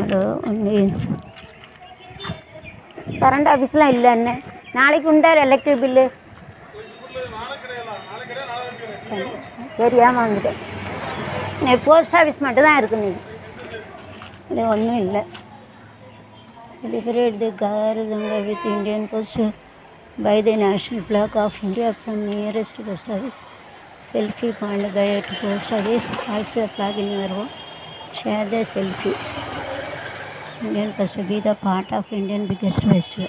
hello ஒன்று current ஆஃபீஸ்லாம் இல்லை என்ன நாளைக்கு உண்டா எலக்ட்ரிக் பில்லு தெரியாமல் வந்துட்டேன் இன்னைக்கு போஸ்ட் ஆஃபீஸ் மட்டும் தான் இருக்கு இன்னைக்கு இது ஒன்றும் இல்லை செலிப்ரேட் தி கார் கங்கா with Indian post by the national flag of India from nearest post office selfie point by at post office also a flag in your home share the selfie indian first be the part of indian biggest festival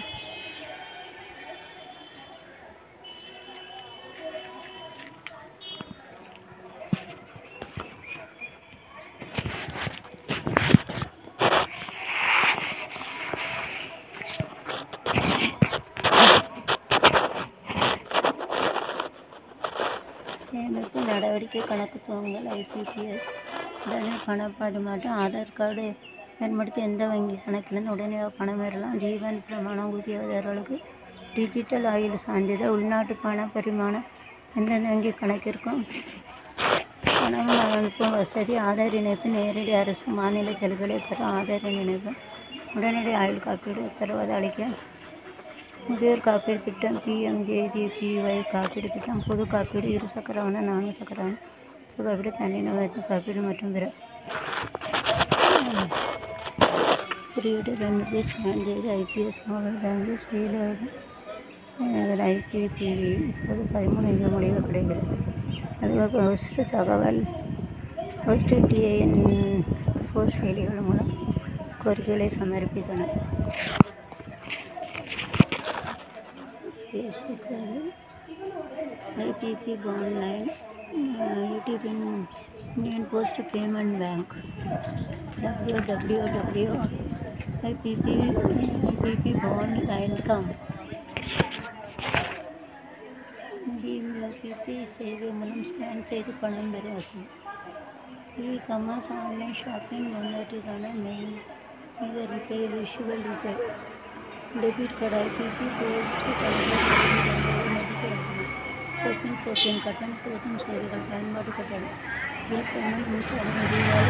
சேமிப்பு நடவடிக்கை கணக்கு துவங்கல் IBPS உடனே பண பரிமாற்றம் Aadhaar card பயன்படுத்தி எந்த வங்கி கணக்கிலிருந்து உடனே பணம் பெறலாம் ஜீவன் பிரமாணம் ஊதியதாரர்களுக்கு டிஜிட்டல் ஆயுள் சான்றிதழ் உள்நாட்டு பண பரிமாணம் எந்தெந்த வங்கி கணக்கிற்கும் பணம் அனுப்பும் வசதி ஆதார் இணைப்பு நேரடி அரசு மாநில செலவுகளை பெற ஆதார் இணைப்பு உடனடி ஆயுள் காப்பீடு உத்தரவாத அளிக்க முதியோர் காப்பீடு திட்டம் பிஎம்ஜேஜிபிஒய் காப்பீடு திட்டம் பொது காப்பீடு இரு சக்கர வாகனம் நான்கு சக்கர வாகனம் பொது காப்பீடு தனிநபர் காப்பீடு மற்றும் பிற குறியீடு ரெண்டு ஸ்கேன் செய்து ஐபிஎஸ் மொபைல் பேங்கு செயலாளர் ஐபிபிவி இப்போது பதிமூணு இந்த முடிவு கிடைக்கிறது அதுவாக ஹோஸ்ட் தகவல் ஹோஸ்ட் டிஏஎன் ஃபோர் செயலிகள் மூலம் கோரிக்கைகளை சமர்ப்பித்தனர் ஐபிபி பாண்ட் லைன் யூடிபி Indian post payment bank W W W IPPB IPPB பாண்ட் லைன் காம் பிஎம்யூபிபி சேவை மூலம் ஸ்கேன் செய்து பணம் பெற வசதி இ கமர்ஸ் ஆன்லைன் ஷாப்பிங் முன்னேற்றத்துக்கான மெயில் மிக RuPay visual RuPay debit card IPPB post shopping shopping கட்டண செலுத்தும் சேவைகள் பயன்பாடு கட்டணம் பில் பேமெண்ட் மின்சாரம்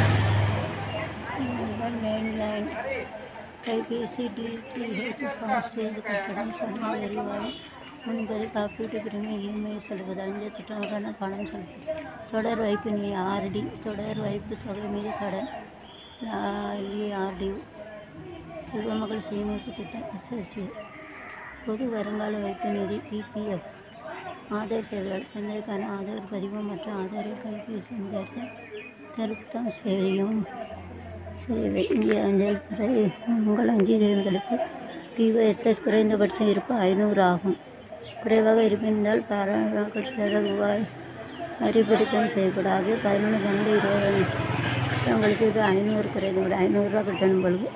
எரிவாயு லேண்ட்லைன் கைபேசி டிடிஹெச் ஃபாஸ்டேஜ் கட்டணம் சமையல் எரிவாயு முன்பது காப்பீட்டு பிரிமை இஎம்ஐ செலுத்துவது இந்த திட்டங்களுக்கான பணம் செலுத்துவது தொடர் வைப்பு நிதி ஆர்டி தொடர் வைப்பு தொகை மீது கடன் ஆர்டி சிவமகள் சேமிப்பு திட்டம் எஸ்எஸ்சி பொது வருங்கால வைப்பு நிதி பிபிஎஃப் ஆதார் சேவைகள் தங்களுக்கான ஆதார் பதிவு மற்றும் ஆதாரை கைபேசி சேர்க்க திருத்தம் செய்யும் சேவை இந்திய அஞ்சல் துறை உங்கள் அஞ்சலிகளுக்கு பிஓஎஸ்எஸ் குறைந்தபட்ச இருப்பு ஐநூறு ஆகும் குறைவாக இருப்பிருந்தால் பாராளுமன்ற ரூபாய் வரிபிடித்தம் செய்யப்படாது பதினொன்று பன்னெண்டு இருபது உங்களுக்கு இது ஐநூறு குறைந்த ஐநூறுரூவா கட்டணும் பொழுது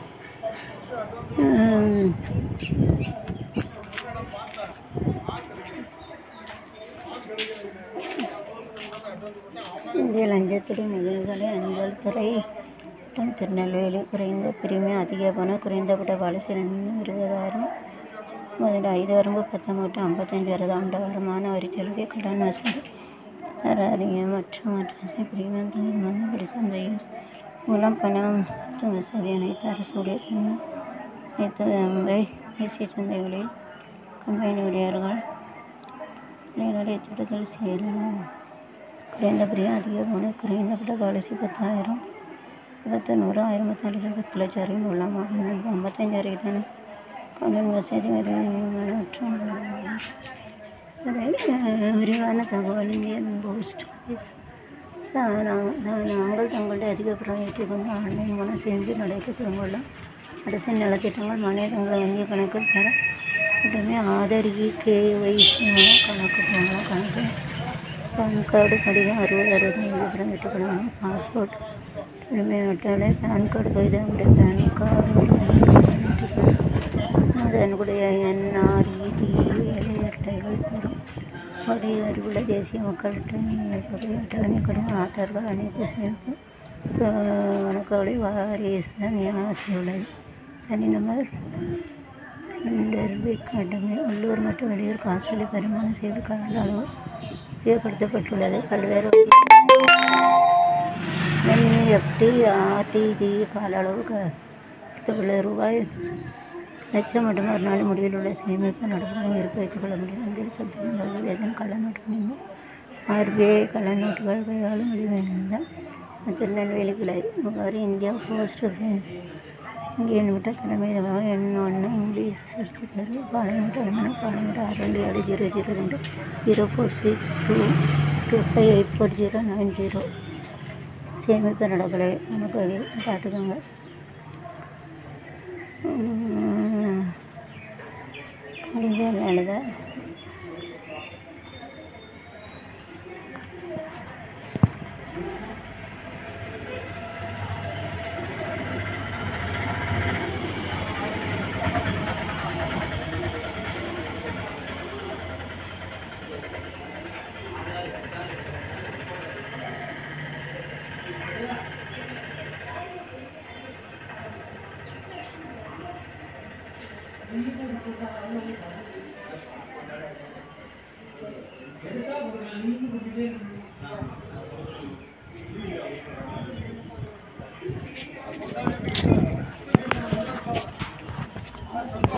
இந்திய லஞ்சத்துறை நிகழ்வுகளை அஞ்சல் துறை மற்றும் திருநெல்வேலி குறைந்த பிரிமியம் அதிக பணம் குறைந்தபட்ட பாலிசி ரெண்டு இருபதாயிரம் முதல்ல ஐந்து வரம்பு பத்தொம்பது ஐம்பத்தஞ்சு வரது ஆண்டு வருமான வரி சலுகை கடன் வசூல் தராதிங்க மற்றும் மற்ற பிரிமியம் தகுந்த படித்த யூஸ் மூலம் பணம் மற்றும் வசதி அனைத்து அரசு ஊழியர்கள் அனைத்து மும்பை தேசிய சந்தைகளில் கம்பெனி ஊழியர்கள் நிலைகளை திட்டத்தில் சேரலாம் குறைந்த பிரியம் அதிக பணம் குறைந்தபட்ட பாலிசி பத்தாயிரம் இருபத்தி நூறு ஆயிரத்தி நாலு பத்து லட்சம் வரையும் உள்ளாம் ஐம்பத்தஞ்சு வரைக்கும் தானே கடன் வசதி மற்றும் விரிவான தகவல் இந்தியன் போஸ்ட் நாங்கள் தங்களுடைய அதிக பிராயத்தை கொண்டு ஆன்லைன் மூலம் செஞ்சு நடக்க துவங்கலாம் அரசின் நலத்திட்டங்கள் மாநிலங்களை வங்கி கணக்கில் பெற உடனே ஆதார் கேஒய்சி மூலம் கணக்கு துவங்கலாம் கணக்கு பான் கார்டு கடிதம் அறுபது அறுபது விபரம் பெற்றுக்கொள்ளணும் பாஸ்போர்ட் உரிமை அட்டை பேன் கார்டு கைதனுடைய பேன் கார்டு அதனுடைய என்ஆர்இடி ஏழை அட்டைகள் பெறும் வரி அறிவுள்ள தேசிய மக்கள் அட்டை அட்டவணை கடன் ஆதார்கள் அனைத்து சேர்ப்பு கணக்குகளை வாரிசு நியமனம் உள்ளது தனிநபர் டெர்பி அகாடமி உள்ளூர் மற்றும் வெளியூர் காசோலை பரிமாணம் செய்து கால அளவு உபயோகப்படுத்தப்பட்டுள்ளது பல்வேறு என்இஎஃப்டி ஆர்டிஜி கால அளவு க கொடுத்துள்ள ரூபாய் லட்சம் மற்றும் ஒரு நாள் முடிவில் உள்ள சேமிப்பு நடப்புகளை இருப்பு வைத்துக் கொள்ள முடியும் இதில் சப்தங்கள் ஏதேனும் கள்ள நோட்டுகள் ஆர்பிஐ கள்ள நோட்டுகள் கையாளும் முடிவு இருந்தால் திருநெல்வேலி கிளை முகவரி இந்தியா போஸ்ட் இங்கே விட்ட தலைமையிடமாக எண் ஒன்று இங்கிலீஷ் தெரு பாளையங்கோட்டை அலுமணம் பாளையங்கோட்டை ஆறு ரெண்டு ஏழு ஜீரோ ஜீரோ ரெண்டு zero four six two two five eight four zero nine zero சேமிப்பு நடக்கலை எனக்கு பார்த்துக்கோங்க கடிதம் எழுத எடுத்தா போடுறாங்க